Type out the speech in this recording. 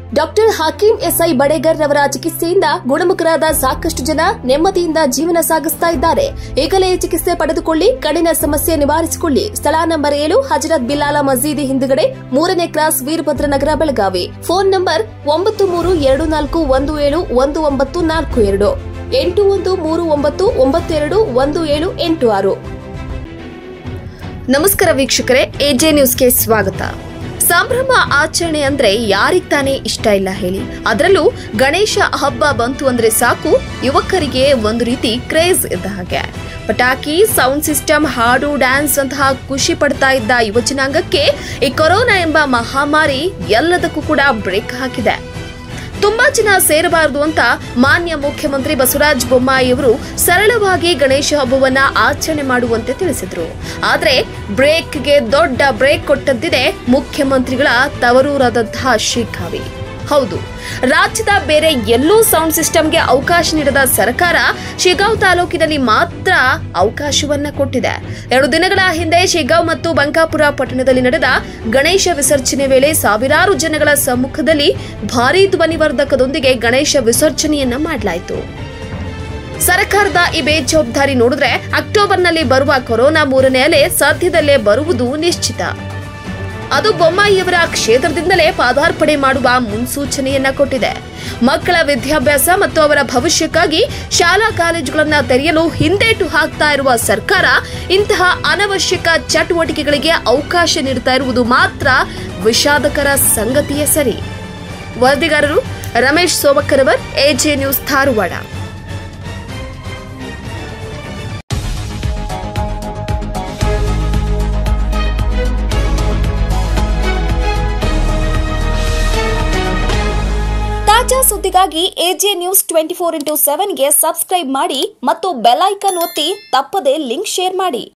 doctor Hakim SI ಬಡೇಗರ್ ರವರ ಚಿಕಿತ್ಸೆಯಿಂದ ಗುಣಮುಖರಾದ ಸಾಕಷ್ಟು ಜನ ನೆಮ್ಮದಿಯಿಂದ ಜೀವನ ಸಾಗಿಸ್ತಾ ಇದ್ದಾರೆ ಈಗಲೇ ಚಿಕಿತ್ಸೆ ಪಡೆದುಕೊಳ್ಳಿ ಕಡಿನ ಸಮಸ್ಯೆ ನಿವಾರಿಸಿಕೊಳ್ಳಿ ಸ್ಥಳ ನಂಬರ್ ಏಳು ಹಜರತ್ ಬಿಲಾಲ ಮಸೀದಿ ಹಿಂದುಗಡೆ ಮೂರನೇ cross Veerabhadra Nagar Belagavi phone number ಒಂಬತ್ತು ಮೂರು ಎರಡು ನಾಲ್ಕು ಒಂದು ಏಳು ಒಂದು ಒಂಬತ್ತು ನಾಲ್ಕು ಎರಡು ಎಂಟು ಒಂದು ಮೂರು ಒಂಬತ್ತು ಒಂಬತ್ತು ಎರಡು ಒಂದು ಏಳು ಎಂಟು ಆರು ನಮಸ್ಕಾರ ವೀಕ್ಷಕರೇ ಎಜೆ ನ್ಯೂಸ್ಗೆ ಸ್ವಾಗತ ಸಂಭ್ರಮ ಆಚರಣೆ ಅಂದ್ರೆ ಯಾರಿಗ್ ತಾನೇ ಇಷ್ಟ ಇಲ್ಲ ಹೇಳಿ ಅದರಲ್ಲೂ ಗಣೇಶ ಹಬ್ಬ ಬಂತು ಅಂದ್ರೆ ಸಾಕು ಯುವಕರಿಗೆ ಒಂದು ರೀತಿ ಕ್ರೇಜ್ ಇದ್ದ ಹಾಗೆ ಪಟಾಕಿ ಸೌಂಡ್ ಸಿಸ್ಟಮ್ ಹಾಡು ಡ್ಯಾನ್ಸ್ ಅಂತಹ ಖುಷಿ ಪಡ್ತಾ ಇದ್ದ ಯುವಜನಾಂಗಕ್ಕೆ ಈ ಕೊರೋನಾ ಎಂಬ ಮಹಾಮಾರಿ ಎಲ್ಲದಕ್ಕೂ ಕೂಡ ಬ್ರೇಕ್ ಹಾಕಿದೆ ತುಂಬಾ ಜನ ಸೇರಬಾರದು ಅಂತ ಮಾನ್ಯ ಮುಖ್ಯಮಂತ್ರಿ ಬಸವರಾಜ ಬೊಮ್ಮಾಯಿಯವರು ಸರಳವಾಗಿ ಗಣೇಶ ಹಬ್ಬವನ್ನ ಆಚರಣೆ ಮಾಡುವಂತೆ ತಿಳಿಸಿದ್ರು ಆದ್ರೆ ಬ್ರೇಕ್ಗೆ ದೊಡ್ಡ ಬ್ರೇಕ್ ಕೊಟ್ಟಂತಿದೆ ಮುಖ್ಯಮಂತ್ರಿಗಳ ತವರೂರಾದಂತಹ ಶಿಗ್ಗಾವಿ ಹೌದು ರಾಜ್ಯದ ಬೇರೆ ಎಲ್ಲೂ ಸೌಂಡ್ ಸಿಸ್ಟಮ್ಗೆ ಅವಕಾಶ ನೀಡದ ಸರ್ಕಾರ ಶಿಗಾಂವ್ ತಾಲೂಕಿನಲ್ಲಿ ಮಾತ್ರ ಅವಕಾಶವನ್ನ ಕೊಟ್ಟಿದೆ ಎರಡು ದಿನಗಳ ಹಿಂದೆ ಶಿಗಾಂವ್ ಮತ್ತು ಬಂಕಾಪುರ ಪಟ್ಟಣದಲ್ಲಿ ನಡೆದ ಗಣೇಶ ವಿಸರ್ಜನೆ ವೇಳೆ ಸಾವಿರಾರು ಜನಗಳ ಸಮ್ಮುಖದಲ್ಲಿ ಭಾರೀ ಧ್ವನಿವರ್ಧಕದೊಂದಿಗೆ ಗಣೇಶ ವಿಸರ್ಜನೆಯನ್ನ ಮಾಡಲಾಯಿತು ಸರ್ಕಾರದ ಈ ಬೇಜವಾಬ್ದಾರಿ ನೋಡಿದ್ರೆ ಅಕ್ಟೋಬರ್ನಲ್ಲಿ ಬರುವ ಕೊರೋನಾ ಮೂರನೇ ಅಲೆ ಸದ್ಯದಲ್ಲೇ ಬರುವುದು ನಿಶ್ಚಿತ ಅದು ಬೊಮ್ಮಾಯಿಯವರ ಕ್ಷೇತ್ರದಿಂದಲೇ ಪಾದಾರ್ಪಣೆ ಮಾಡುವ ಮುನ್ಸೂಚನೆಯನ್ನ ಕೊಟ್ಟಿದೆ ಮಕ್ಕಳ ವಿದ್ಯಾಭ್ಯಾಸ ಮತ್ತು ಅವರ ಭವಿಷ್ಯಕ್ಕಾಗಿ ಶಾಲಾ ಕಾಲೇಜುಗಳನ್ನ ತೆರೆಯಲು ಹಿಂದೇಟು ಹಾಕ್ತಾ ಇರುವ ಸರ್ಕಾರ ಇಂತಹ ಅನವಶ್ಯಕ ಚಟುವಟಿಕೆಗಳಿಗೆ ಅವಕಾಶ ನೀಡುತ್ತಾ ಇರುವುದು ಮಾತ್ರ ವಿಷಾದಕರ ಸಂಗತಿಯೇ ಸರಿ ವರದಿಗಾರರು ರಮೇಶ್ ಸೋಮಕ್ಕರವರ್ ಎಜೆ ನ್ಯೂಸ್ ಧಾರವಾಡ ತಾಜಾ ಸುದ್ದಿಗಾಗಿ AJ news twenty four into ಸೆವೆನ್ಗೆ ಸಬ್ಸ್ಕ್ರೈಬ್ ಮಾಡಿ ಮತ್ತು ಬೆಲ್ ಐಕನ್ ಒತ್ತಿ ತಪ್ಪದೇ ಲಿಂಕ್ ಶೇರ್ ಮಾಡಿ